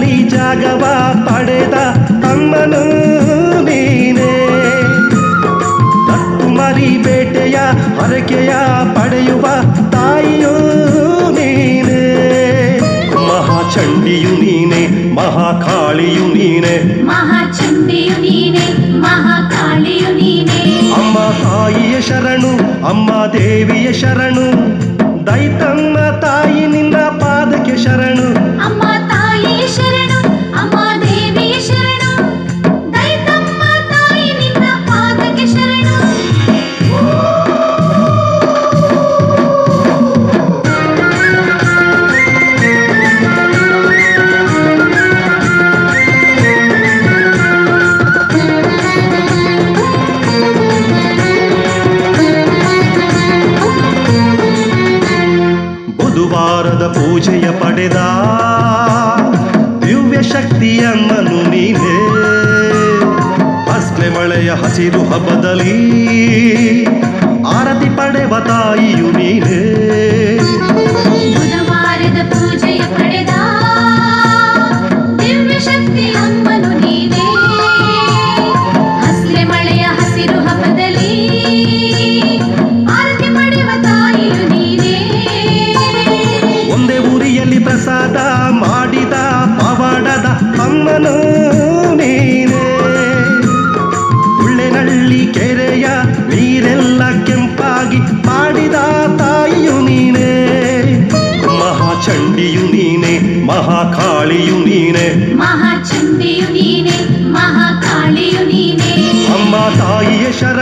ಗುಡಿಯಲ್ಲಿ ಜಾಗವ ಪಡೆದ ಅಮ್ಮನು ನೀನೇ ತಟ್ಟು ಮರಿ ಬೇಟೆಯ ಹರಕೆಯ ಪಡೆಯುವ ತಾಯಿಯೂ ನೀನೇ ಮಹಾಚಂಡಿಯು ನೀನೆ ಮಹಾಕಾಳಿಯು ನೀನೆ ಮಹಾಚಂಡಿಯು ನೀನೆ ಮಹಾಕಾಳಿಯು ನೀನೆ ಅಮ್ಮ ತಾಯಿಯ ಶರಣು ಅಮ್ಮ ದೇವಿಯ ಶರಣು ದೈತಮ್ಮ ತಾಯಿ ನಿನ್ನ ಪಾದಕ್ಕೆ ಶರಣು ಅಮ್ಮ ತಾಯಿಯ ಶರಣು ಅಮ್ಮ ದೇವಿಯ ಶರಣು ದೈತಮ್ಮ ತಾಯಿ ನಿನ್ನ ಪಾದಕ್ಕೆ ಶರಣು ಬುಧವಾರದ ಪೂಜೆಯ ಪಡೆದ ದಿವ್ಯ ಶಕ್ತಿಯಮ್ಮನು ನೀನೇ ಹಸ್ಲೆ ಮಳೆಯ ಹಸಿರು ಹಬ್ಬದಲ್ಲಿ ಆರತಿ ಪಡೆವ ತಾಯಿಯು ನೀನೇ ಬುಧವಾರದ ಪೂಜೆಯ ಪಡೆದ ದಿವ್ಯ ಶಕ್ತಿ ಅಮ್ಮನು ನೀನೇ ಹಸ್ಲೆ ಮಳೆಯ ಹಸಿರು ಹಬ್ಬದಲ್ಲಿ ಆರತಿ ಪಡೆಯುವ ತಾಯಿಯು ನೀನೇ ಒಂದೇ ಊರಿಯಲ್ಲಿ ಪ್ರಸಾದ ಮಾಡಿದ ಪವಾಡದ ಅಮ್ಮನು ನೀನೇ ಉಳ್ಳೆನಳ್ಳಿ ಕೆರೆಯ ನೀರೆಲ್ಲ ಕೆಂಪಾಗಿ ಮಾಡಿದ ತಾಯಿಯು ನೀನೇ ಮಹಾಚಂಡಿಯು ನೀನೆ ಮಹಾಕಾಳಿಯು ನೀನೆ ಮಹಾಚಂಡಿಯು ನೀನೆ ಮಹಾಕಾಳಿಯು ನೀನೆ ಅಮ್ಮ ತಾಯಿಯ ಶರ